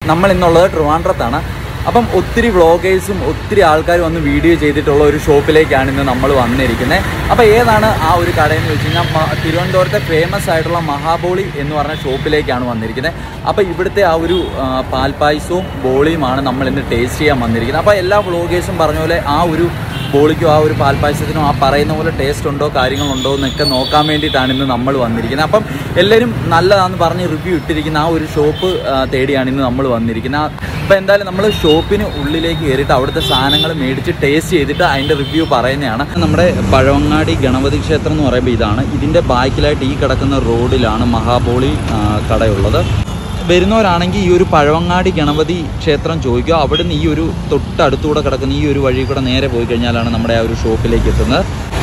നമ്മൾ ഇന്നുള്ളത് ട്രിവാൻഡ്രത്താണ് അപ്പം ഒത്തിരി വ്ളോഗേഴ്സും ഒത്തിരി ആൾക്കാർ വന്ന് വീഡിയോ ചെയ്തിട്ടുള്ള ഒരു ഷോപ്പിലേക്കാണ് ഇന്ന് നമ്മൾ വന്നിരിക്കുന്നത് അപ്പോൾ ഏതാണ് ആ ഒരു കടയെന്ന് വെച്ച് കഴിഞ്ഞാൽ മ- തിരുവനന്തപുരത്തെ ഫേമസ് ആയിട്ടുള്ള മഹാബോളി എന്ന് പറഞ്ഞ ഷോപ്പിലേക്കാണ് വന്നിരിക്കുന്നത് അപ്പോൾ ഇവിടുത്തെ ആ ഒരു ആ, പാൽപ്പായസവും ബോളിയുമാണ് നമ്മൾ ഇന്ന് ടേസ്റ്റ് ചെയ്യാൻ വന്നിരിക്കുന്നത് അപ്പോൾ എല്ലാ വ്ളോഗേഴ്സും പറഞ്ഞ പോലെ ആ ഒരു ബോളിക്കും ആ ഒരു പാൽപ്പായസത്തിനും ആ പറയുന്ന പോലെ ടേസ്റ്റ് ഉണ്ടോ കാര്യങ്ങളുണ്ടോ എന്നൊക്കെ നോക്കാൻ വേണ്ടിയിട്ടാണ് ഇന്ന് നമ്മൾ വന്നിരിക്കുന്നത് അപ്പം എല്ലാവരും നല്ലതാണെന്ന് പറഞ്ഞ് റിവ്യൂ ഇട്ടിരിക്കുന്ന ആ ഒരു ഷോപ്പ് ആ, തേടിയാണ് ഇന്ന് നമ്മൾ വന്നിരിക്കുന്നത് അപ്പോൾ എന്തായാലും നമ്മൾ ഷോപ്പിന് ഉള്ളിലേക്ക് കയറിയിട്ട് അവിടുത്തെ സാധനങ്ങൾ മേടിച്ച് ടേസ്റ്റ് ചെയ്തിട്ട് അതിൻ്റെ റിവ്യൂ പറയുന്നതാണ് നമ്മുടെ പഴവങ്ങാടി ഗണപതി ക്ഷേത്രം എന്ന് പറയുമ്പോൾ ഇതാണ് ഇതിൻ്റെ ബാക്കിലായിട്ട് ഈ കിടക്കുന്ന റോഡിലാണ് മഹാബോളി ആ, കടയുള്ളത് വരുന്നവരാണെങ്കിൽ ഈ ഒരു പഴവങ്ങാടി ഗണപതി ക്ഷേത്രം ചോദിക്കുക അവിടുന്ന് ഈ ഒരു തൊട്ടടുത്തൂടെ കിടക്കുന്ന ഈ ഒരു വഴി കൂടെ നേരെ പോയി കഴിഞ്ഞാലാണ് നമ്മുടെ ആ ഒരു ഷോപ്പിലേക്ക് എത്തുന്നത്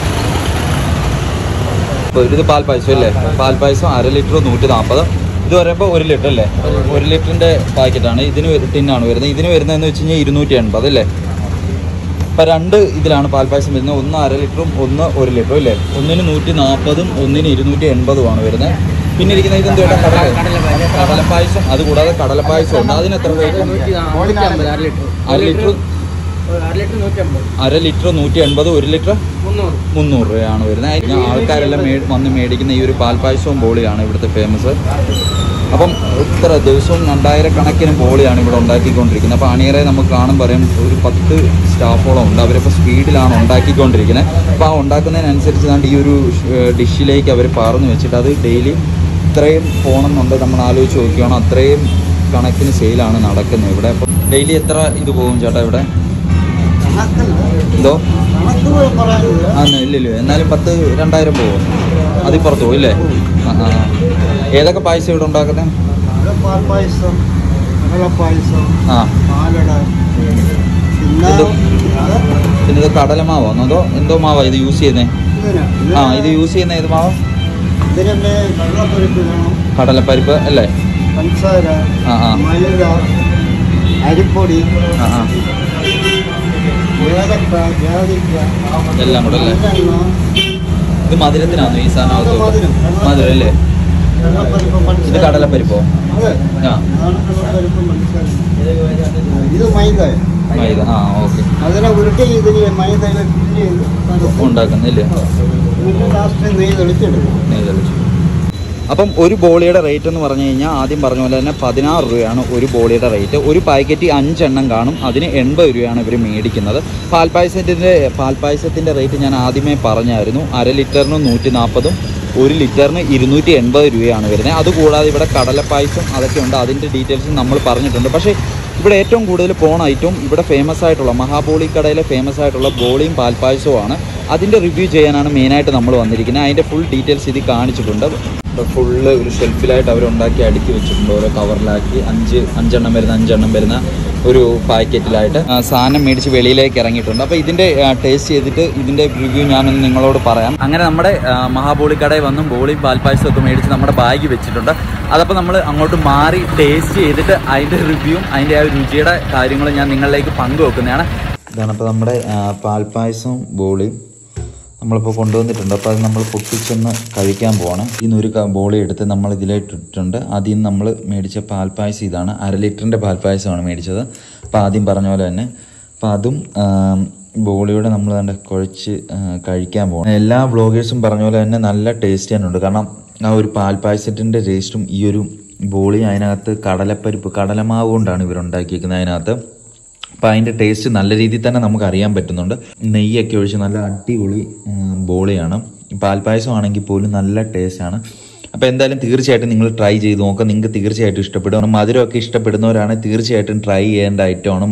ഇപ്പോൾ ഇത് പാൽപ്പായസം അല്ലേ പാൽപ്പായസം അര ലിറ്റർ നൂറ്റി നാൽപ്പത് ഇത് പറയുമ്പോൾ ഒരു ലിറ്റർ അല്ലേ ഒരു ലിറ്ററിൻ്റെ പാക്കറ്റാണ് ഇതിന് ഒരു ടിന്നാണ് വരുന്നത് ഇതിന് വരുന്നതെന്ന് വെച്ച് കഴിഞ്ഞാൽ ഇരുന്നൂറ്റി എൺപത് അല്ലേ ഇപ്പം രണ്ട് ഇതിലാണ് പാൽപ്പായസം വരുന്നത് ഒന്ന് അര ലിറ്ററും ഒന്ന് ഒരു ലിറ്ററും അല്ലേ ഒന്നിന് നൂറ്റി നാൽപ്പതും ഒന്നിന് ഇരുന്നൂറ്റി എൺപതുമാണ് വരുന്നത് പിന്നെ ഇരിക്കുന്ന ഇതെന്ത് ചേട്ടാ കടല കടലപ്പായസം അതുകൂടാതെ കടലപ്പായസം ഉണ്ട് അതിന് എത്ര റേറ്റ് അര ലിറ്റർ അര ലിറ്റർ നൂറ്റി എൺപത് ഒരു ലിറ്റർ മുന്നൂറ് രൂപയാണ് വരുന്നത് പിന്നെ ആൾക്കാരെല്ലാം മേ വന്ന് മേടിക്കുന്ന ഈ ഒരു പാൽപ്പായസവും ബോളിയാണ് ഇവിടുത്തെ ഫേമസ് അപ്പം ഇത്ര ദിവസവും രണ്ടായിരക്കണക്കിന് ബോളിയാണ് ഇവിടെ ഉണ്ടാക്കിക്കൊണ്ടിരിക്കുന്നത് അപ്പോൾ അണിയറെ നമുക്ക് കാണും പറയും ഒരു പത്ത് സ്റ്റാഫോളം ഉണ്ട് അവരിപ്പോൾ സ്പീഡിലാണ് ഉണ്ടാക്കിക്കൊണ്ടിരിക്കുന്നത് അപ്പോൾ ആ ഉണ്ടാക്കുന്നതിനനുസരിച്ച് ദാണ്ട് ഈ ഒരു ഡിഷിലേക്ക് അവർ പാർന്ന് വെച്ചിട്ട് അത് ഡെയിലി ഇത്രയും പോകണമെന്നുണ്ട് നമ്മൾ ആലോചിച്ച് നോക്കുകയാണ് അത്രയും കണക്കിന് സെയിലാണ് നടക്കുന്നത് ഇവിടെ അപ്പം ഡെയിലി എത്ര ഇത് പോകും ചേട്ടാ ഇവിടെ എന്തോ ആ ഇല്ലല്ലോ എന്നാലും പത്ത് രണ്ടായിരം പോകും അതിൽ പുറത്ത് പോകും ഇല്ലേ ആ ആ ആ. ഏതൊക്കെ പായസം ഇവിടെ ഉണ്ടാക്കുന്നത് പാൽപ്പായസം കടലപ്പായസം ആ പാലട പിന്നെ ഇത് പിന്നെ ഇത് കടലമാവോ അതോ എന്തോ മാവാ ഇത് യൂസ് ചെയ്യുന്നത് ഇതിന് ആ ഇത് യൂസ് ചെയ്യുന്ന ഏത് മാവ് ഇതിനെ കടലപ്പരിപ്പ് വേണം കടലപ്പരിപ്പ് അല്ലേ പഞ്ചസാര ആ ആ മൈദ അരിപ്പൊടി ആ ആ ഏലക്ക ജാതിക്ക എല്ലാം കൂടെ അല്ലേ മണ്ണെണ്ണ, ഇത് മധുരത്തിനാണോ ഈ സാധനം ഇത് അകത്ത് മധുരം. മധുരം അല്ലേ കടലപ്പരിപ്പ് ഇത് പഞ്ചസാര കടലപ്പരിപ്പോ അതെ ആ അതാണ് കടലപ്പരിപ്പ് പഞ്ചസാര ഇത് മൈദ മൈദ ആ ഓക്കെ അതിനെ ഉരുട്ടി ഇതിന് മൈദയിൽ ഫില്ല് ചെയ്ത് നടത്തി ഉണ്ടാക്കുന്നില്ലേ എന്നിട്ട് ലാസ്റ്റ് നെയ്യ് തെളിച്ചെടുക്കും നെയ്തളിച്ചു അപ്പം ഒരു ബോളിയുടെ റേറ്റ് എന്ന് പറഞ്ഞു കഴിഞ്ഞാൽ ആദ്യം പറഞ്ഞ പോലെ തന്നെ പതിനാറ് രൂപയാണ് ഒരു ബോളിയുടെ റേറ്റ് ഒരു പാക്കറ്റ് അഞ്ചെണ്ണം കാണും അതിന് എൺപത് രൂപയാണ് ഇവർ മേടിക്കുന്നത് പാൽപ്പായസത്തിൻ്റെ പാൽപ്പായസത്തിൻ്റെ റേറ്റ് ഞാൻ ആദ്യമേ പറഞ്ഞായിരുന്നു അര ലിറ്ററിന് നൂറ്റി നാൽപ്പതും ഒരു ലിറ്ററിന് ഇരുന്നൂറ്റി എൺപത് രൂപയാണ് വരുന്നത് അതുകൂടാതെ ഇവിടെ കടലപ്പായസം അതൊക്കെ ഉണ്ട് അതിൻ്റെ ഡീറ്റെയിൽസും നമ്മൾ പറഞ്ഞിട്ടുണ്ട് പക്ഷേ ഇവിടെ ഏറ്റവും കൂടുതൽ പോണ ഐറ്റവും ഇവിടെ ഫേമസ് ആയിട്ടുള്ള മഹാബോളി കടയിലെ ഫേമസ് ആയിട്ടുള്ള ബോളിയും പാൽപ്പായസവുമാണ് അതിൻ്റെ റിവ്യൂ ചെയ്യാനാണ് മെയിനായിട്ട് നമ്മൾ വന്നിരിക്കുന്നത് അതിൻ്റെ ഫുൾ ഡീറ്റെയിൽസ് ഇതിൽ കാണിച്ചിട്ടുണ്ട് ഫുള്ള് ഒരു ഷെൽഫിലായിട്ട് അവർ ഉണ്ടാക്കി അടുക്കി വെച്ചിട്ടുണ്ട് ഓരോ കവറിലാക്കി അഞ്ച് അഞ്ചെണ്ണം വരുന്ന അഞ്ചെണ്ണം വരുന്ന ഒരു പാക്കറ്റിലായിട്ട് ആ, സാധനം മേടിച്ച് വെളിയിലേക്ക് ഇറങ്ങിയിട്ടുണ്ട് അപ്പോൾ ഇതിൻ്റെ ടേസ്റ്റ് ചെയ്തിട്ട് ഇതിൻ്റെ റിവ്യൂ ഞാനൊന്ന് നിങ്ങളോട് പറയാം അങ്ങനെ നമ്മുടെ ആ, മഹാബോളി കടയിൽ വന്നും ബോളിയും പാൽപ്പായസം ഒക്കെ മേടിച്ച് നമ്മുടെ ബാഗ് വെച്ചിട്ടുണ്ട് അതപ്പോൾ നമ്മൾ അങ്ങോട്ട് മാറി ടേസ്റ്റ് ചെയ്തിട്ട് അതിൻ്റെ റിവ്യൂവും അതിൻ്റെ ആ ഒരു രുചിയുടെ കാര്യങ്ങളും ഞാൻ നിങ്ങളിലേക്ക് പങ്കുവെക്കുന്നതാണ് ഇതാണ് അപ്പോൾ നമ്മുടെ പാൽപ്പായസവും ബോളിയും നമ്മളിപ്പോൾ കൊണ്ടുവന്നിട്ടുണ്ട് അപ്പോൾ അത് നമ്മൾ പൊട്ടിച്ചൊന്ന് കഴിക്കാൻ പോവാണ് ഇന്നൊരു ക- ബോളി എടുത്ത് നമ്മൾ ഇതിലിട്ടിട്ടുണ്ട് ആദ്യം നമ്മൾ മേടിച്ച പാൽപ്പായസം ഇതാണ് അര ലിറ്ററിൻ്റെ പാൽപ്പായസമാണ് മേടിച്ചത് അപ്പോൾ ആദ്യം പറഞ്ഞ പോലെ തന്നെ അപ്പോൾ അതും ആം, ബോളിയുടെ നമ്മൾ കണ്ട് കുഴച്ച് ആ, കഴിക്കാൻ പോകണം എല്ലാ വ്ളോഗേഴ്സും പറഞ്ഞ പോലെ തന്നെ നല്ല ടേസ്റ്റ് തന്നെയുണ്ട് കാരണം ആ ഒരു പാൽപ്പായസത്തിൻ്റെ ടേസ്റ്റും ഈ ഒരു ബോളി അതിനകത്ത് കടലപ്പരിപ്പ് കടലമാവ് കൊണ്ടാണ് ഇവരുണ്ടാക്കിയിരിക്കുന്നത് അതിനകത്ത് അപ്പോൾ അതിൻ്റെ ടേസ്റ്റ് നല്ല രീതിയിൽ തന്നെ നമുക്ക് അറിയാൻ പറ്റുന്നുണ്ട് നെയ്യൊക്കെ ഒഴിച്ച് നല്ല അടിപൊളി ഉം, ബോളിയാണ് പാൽപ്പായസം ആണെങ്കിൽ പോലും നല്ല ടേസ്റ്റാണ് അപ്പോൾ എന്തായാലും തീർച്ചയായിട്ടും നിങ്ങൾ ട്രൈ ചെയ്ത് നോക്കുക നിങ്ങൾക്ക് തീർച്ചയായിട്ടും ഇഷ്ടപ്പെടും മധുരമൊക്കെ ഇഷ്ടപ്പെടുന്നവരാണെങ്കിൽ തീർച്ചയായിട്ടും ട്രൈ ചെയ്യേണ്ട ഐറ്റമാണ്